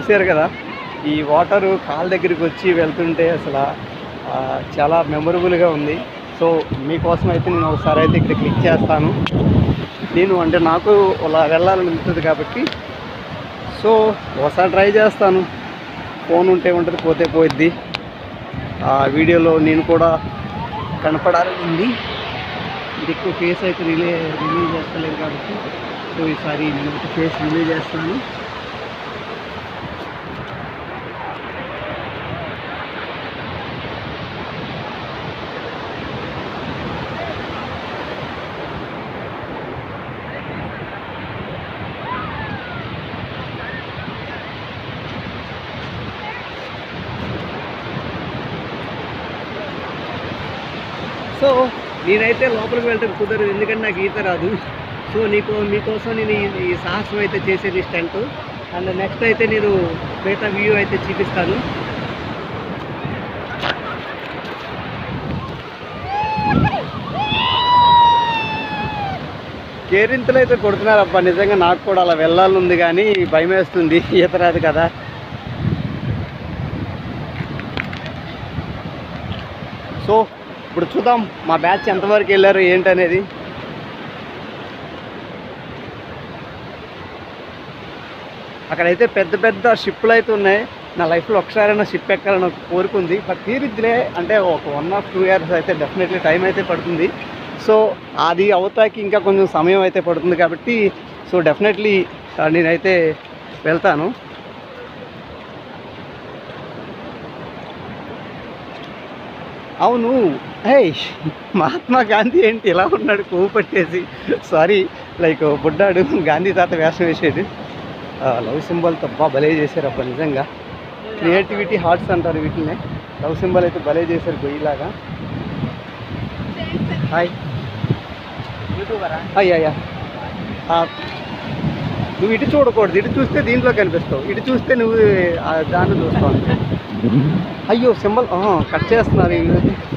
చూశారు కదా ఈ వాటరు కాళ్ళ దగ్గరికి వచ్చి వెళ్తుంటే అసలు ఆ, చాలా మెమొరబుల్గా ఉంది సో మీకోసం అయితే నేను ఒకసారి అయితే ఇక్కడ క్లిక్ చేస్తాను నేను అంటే నాకు అలా వెళ్ళాలని ఉంటుంది కాబట్టి సో ఒకసారి ట్రై చేస్తాను ఫోన్ ఉంటే ఉంటుంది పోతే పోయిద్ది ఆ వీడియోలో నేను కూడా కనపడాలని ఉంది ఇది ఎక్కువ ఫేస్ అయితే రిలే రిలీవ్ చేస్తలేదు కాబట్టి సో ఈసారి నేను అయితే ఫేస్ రిలీవ్ చేస్తాను సో నేనైతే లోపలికి వెళ్ళటం కుదరదు ఎందుకంటే నాకు ఈత రాదు సో నీకు మీకోసం నేను ఈ- ఈ సాహసం అయితే చేసేది స్టంట్ అండ్ నెక్స్ట్ అయితే నేను మిగతా వ్యూ అయితే చూపిస్తాను కేరింతలు అయితే కొడుతున్నారు అబ్బా నిజంగా నాకు కూడా అలా వెళ్ళాలని ఉంది కానీ భయం వేస్తుంది ఈత రాదు కదా సో ఇప్పుడు చూద్దాం మా బ్యాచ్ ఎంతవరకు వెళ్ళారు ఏంటనేది అక్కడైతే పెద్ద పెద్ద షిప్లు అయితే ఉన్నాయి నా లైఫ్లో ఒకసారైనా షిప్ ఎక్కాలని ఒక కోరుకుంది బట్ తీరిద్దిలే అంటే ఒక వన్ ఆఫ్ టూ ఇయర్స్ అయితే డెఫినెట్లీ టైం అయితే పడుతుంది సో అది అవుతాకి ఇంకా కొంచెం సమయం అయితే పడుతుంది కాబట్టి సో డెఫినెట్లీ నేనైతే వెళ్తాను అవును హే మహాత్మా గాంధీ ఏంటి ఇలా ఉన్నాడు కొవ్వు పట్టేసి సారీ లైక్ బుడ్డాడు గాంధీ తాత వేషం వేసేది లవ్ సింబల్ తప్ప భలే చేశారు అబ్బా నిజంగా క్రియేటివిటీ హార్ట్స్ అంటారు వీటిని లవ్ సింబల్ అయితే భలే చేశారు గొయ్యిలాగా హాయ్ హాయ్ అయ్యా నువ్వు ఇటు చూడకూడదు ఇటు చూస్తే దీంట్లో కనిపిస్తావు ఇటు చూస్తే నువ్వు ఆ దాన్ని చూస్తావు అయ్యో సింబల్ కట్ చేస్తున్నారు వీళ్ళు.